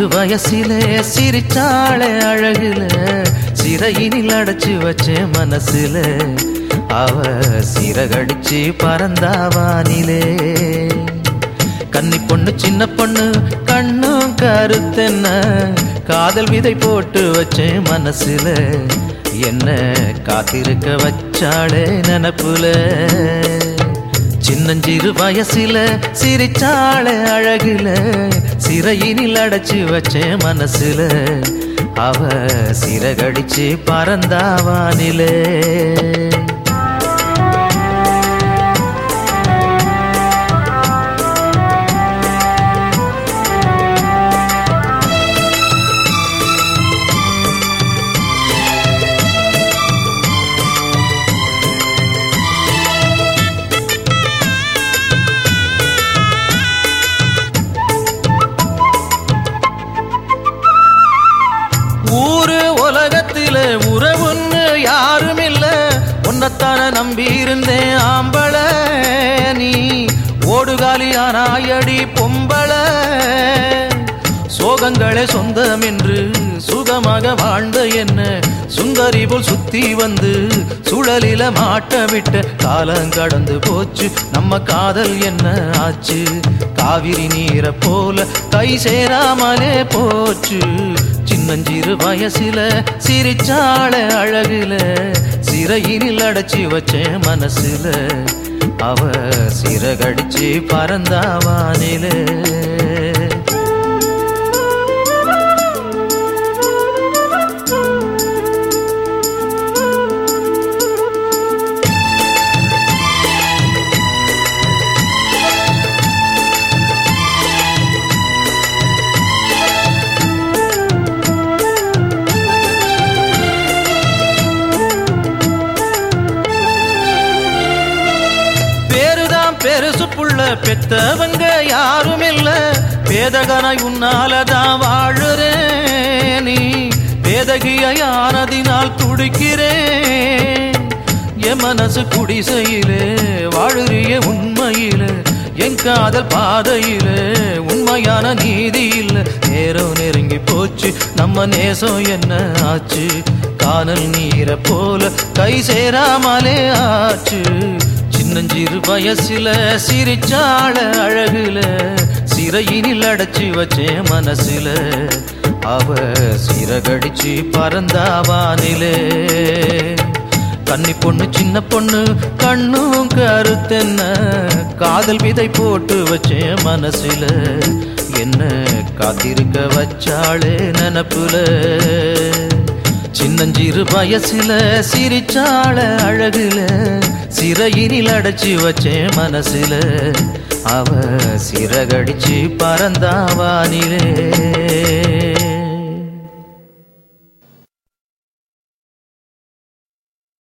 சின்னஞ்சிறு வயசிலே சிரிச்சாளே அழகுல சிறையினில் அடைச்சு வச்சேன் மனசுல அவ சிறகடிச்சு பறந்தாவானிலே கன்னி பொண்ணு சின்ன பொண்ணு கண்ணும் கருத்தென்ன காதல் விதை போட்டு வச்சேன் மனசுல என்ன காத்திருக்க வச்சாளே நினப்புல சின்னஞ்சிறு வயசுல சிரிச்சாளே அழகுல சிறையினில் அடைச்சு வச்சேன் மனசுல அவ சிறகடிச்சு பறந்தாவானிலே ஊரு உலகத்தில உறவுன்னு யாரும் இல்ல உன்னைத்தான நம்பி இருந்தேன் ஆம்பள நீ ஓடுகாலியானாயடி பொம்பள சோகங்களே சொந்தம் என்று சுகமாக வாழ்ந்த என்ன சுந்தரி போல் சுத்தி வந்து சுழலில மாட்ட விட்ட காலம் கடந்து போச்சு நம்ம காதல் என்ன ஆச்சு காவிரி நீரை போல கை சேராமலே போச்சு சின்னஞ்சிறு வயசுல சிரிச்சாள அழகுல சிறையினில் அடைச்சி வச்சேன் மனசுல அவ சிறகடிச்சு பறந்தாவானிலே பேருதான் பெருசு புள்ள பெத்தவங்க யாரும் இல்ல பேதகனாய் உன்னாலதான் வாழுறேன் நீ பேதகியானதினால் துடிக்கிறேன் என் மனசு குடிசையிலே வாழுறிய உண்மையிலே என் காதல் பாதையிலே உண்மையான நீதி இல்ல நேரம் நெருங்கி போச்சு நம்ம நேசம் என்ன ஆச்சு காணல் நீரை போல கை சேராமலே ஆச்சு சின்னஞ்சிறு வயசுல சிரிச்சாள அழகுல சிறையினில் அடைச்சு வச்சேன் மனசுல அவ சிறகடிச்சு பறந்தாவானிலே கன்னி பொண்ணு சின்ன பொண்ணு கண்ணும் கருத்தென்ன காதல் விதை போட்டு வச்சேன் மனசுல என்ன காத்திருக்க வச்சாளே நினப்புல சின்னஞ்சிறு வயசுல சிரிச்சாள அழகுல சிறையினில் அடைச்சு வச்சேன் மனசுல அவ சிறகடிச்சு பறந்தாவானிலே